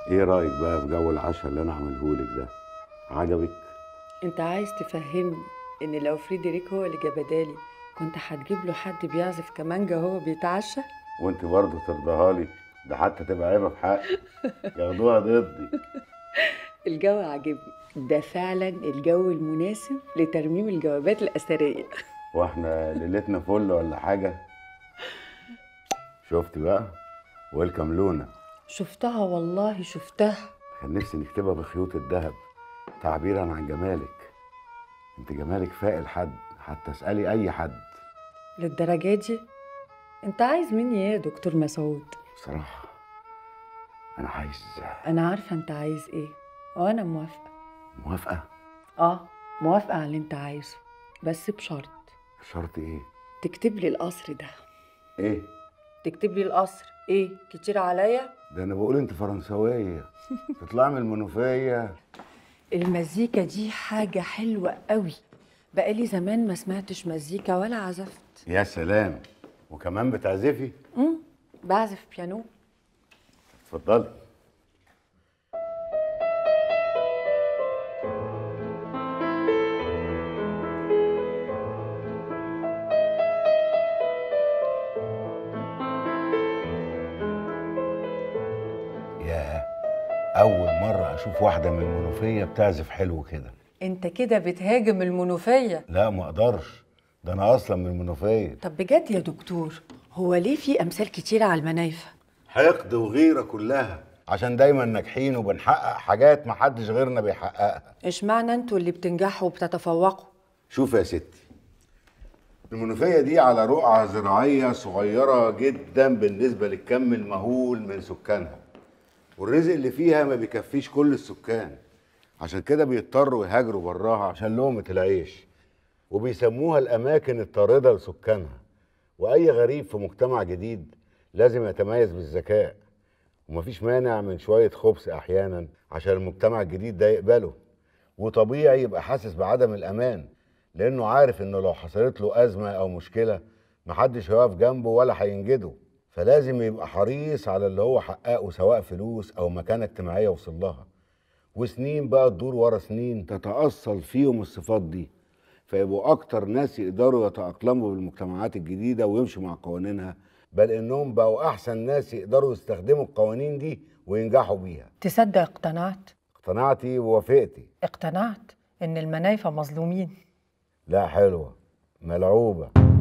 ايه رايك بقى في جو العشاء اللي انا عاملهولك ده عجبك انت عايز تفهمني ان لو فريدريك هو اللي جبدالي كنت هتجيب له حد بيعزف كمانجا وهو بيتعشى وانت برضه ترضاها لي ده حتى تبقى عيبه في حقي ياخدوها ضدي الجو عاجبني ده فعلا الجو المناسب لترميم الجوابات الأثرية واحنا ليلتنا فل ولا حاجه شفت بقى ويلكم لونا شفتها والله شفتها كان نفسي نكتبها بخيوط الذهب تعبيرا عن جمالك انت جمالك فاق حد حتى اسالي اي حد للدرجة دي انت عايز مني ايه يا دكتور مسعود بصراحه انا عايز انا عارفة انت عايز ايه وانا موافقة موافقه اه موافقة على اللي انت عايزه بس بشرط شرط ايه تكتب لي القصر ده ايه تكتب لي القصر ايه كتير عليا ده انا بقول انت فرنسويه تطلع من المنوفيه المزيكا دي حاجة حلوة قوي بقالي زمان ما سمعتش مزيكا ولا عزفت يا سلام وكمان بتعزفي امم بعزف بيانو اتفضلي ياه أول مرة أشوف واحدة من المنوفية بتعزف حلو كده انت كده بتهاجم المنوفية لا ما أقدرش ده أنا أصلا من المنوفية طب بجد يا دكتور هو ليه في امثال كتيرة على المنايفة حقد وغيرة كلها عشان دايما ناجحين وبنحقق حاجات محدش غيرنا بيحققها اشمعنى انتوا اللي بتنجحوا وبتتفوقوا شوف يا ستي المنوفية دي على رقعة زراعية صغيرة جدا بالنسبة للكم المهول من سكانها والرزق اللي فيها ما بيكفيش كل السكان عشان كده بيضطروا يهاجروا براها عشان لقمة العيش وبيسموها الأماكن الطاردة لسكانها وأي غريب في مجتمع جديد لازم يتميز بالذكاء ومفيش مانع من شوية خبث أحيانا عشان المجتمع الجديد ده يقبله وطبيعي يبقى حاسس بعدم الأمان لأنه عارف إنه لو حصلت له أزمة أو مشكلة محدش هيقف جنبه ولا هينجده فلازم يبقى حريص على اللي هو حققه سواء فلوس أو مكانة اجتماعية وصل لها وسنين بقى تدور ورا سنين تتأصل فيهم الصفات دي فيبقوا أكتر ناس يقدروا يتأقلموا بالمجتمعات الجديدة ويمشوا مع قوانينها بل إنهم بقوا أحسن ناس يقدروا يستخدموا القوانين دي وينجحوا بيها تصدق اقتنعت اقتنعتي ووافقتي اقتنعت ان المنايفة مظلومين لا حلوة ملعوبة